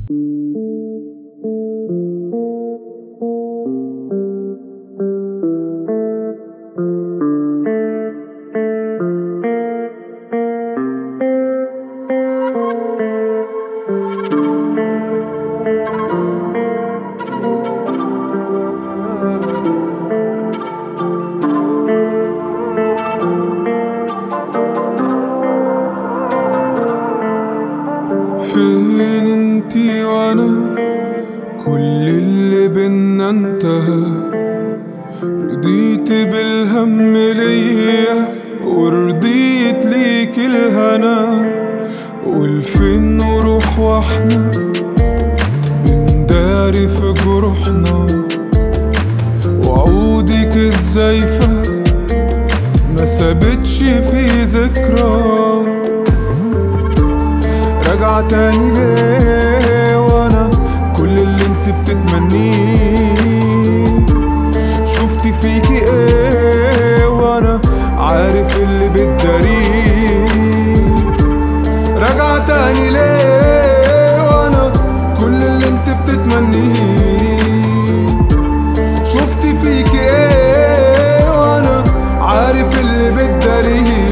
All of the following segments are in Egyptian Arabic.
فين انتي وانا كل اللي بينا انتهى رضيت بالهم ليا ورضيت ليك الهنا والفين نروح واحنا بنداري في جروحنا وعودك الزايفة ما سابتش في ذكرى راجعة تاني ليه وانا كل اللي انت بتتمنيه شفتي فيكي ايه وانا عارف اللي بتداريه راجعة تاني ليه وانا كل اللي انت بتتمنيه شفتي فيكي ايه وانا عارف اللي بتداريه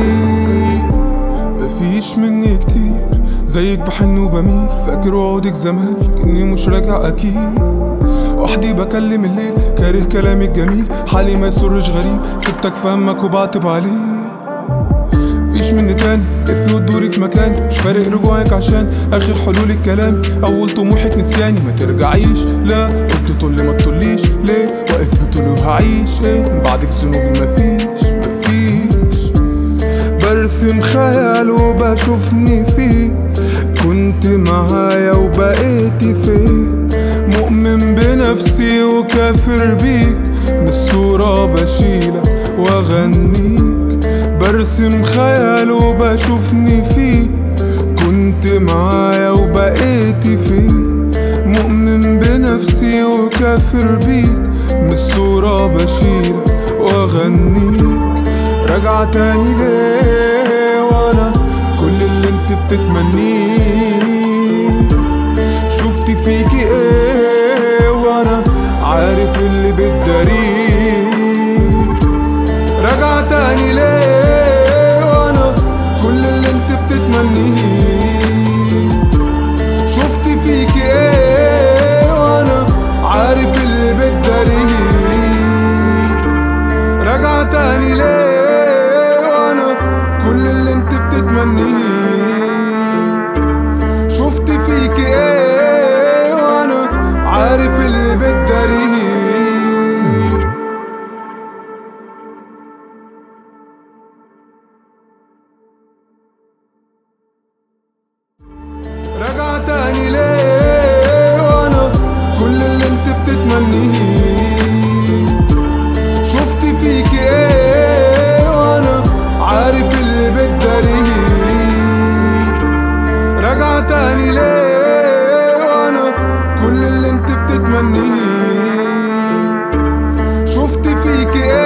مفيش مني كتير زيك بحن وبميل فاكر وعودك زمان لكني مش راجع اكيد وحدي بكلم الليل كاره كلامك جميل حالي ما يسرش غريب سبتك فهمك وبعتب عليه مفيش مني تاني تلفي وتدوري في مكاني مش فارق رجوعك عشان اخر حلول الكلام اول طموحك نسياني ما ترجعيش لا قلت تقولي ما تطوليش ليه واقف بتقولي وهعيش ايه من بعدك ذنوبي مفيش مفيش برسم خيال وبشوفني فيه كنت معايا وبقيتي فين مؤمن بنفسي وكافر بيك من الصورة بشيلك واغنيك برسم خيال وبشوفني فيه كنت معايا وبقيتي فين مؤمن بنفسي وكافر بيك من الصورة بشيلك واغنيك راجعة تاني ليه وانا كل اللي انت بتتمنيه شفتي فيكي ايه وانا عارف اللي بتداريه راجعة تاني ليه وانا كل اللي انت بتتمنيه شفتي فيكي ايه وانا عارف اللي بتداريه راجعة تاني ليه وانا كل اللي انت بتتمنيه شفتي فيكي ايه وانا عارف اللي بتداريه راجعة تاني ليه وانا كل اللي انت بتتمنيه شفتي فيكي ايه وانا عارف اللي بتداريه راجعة تاني ليه وانا كل اللي انت بتتمنيه شفتي فيكي ايه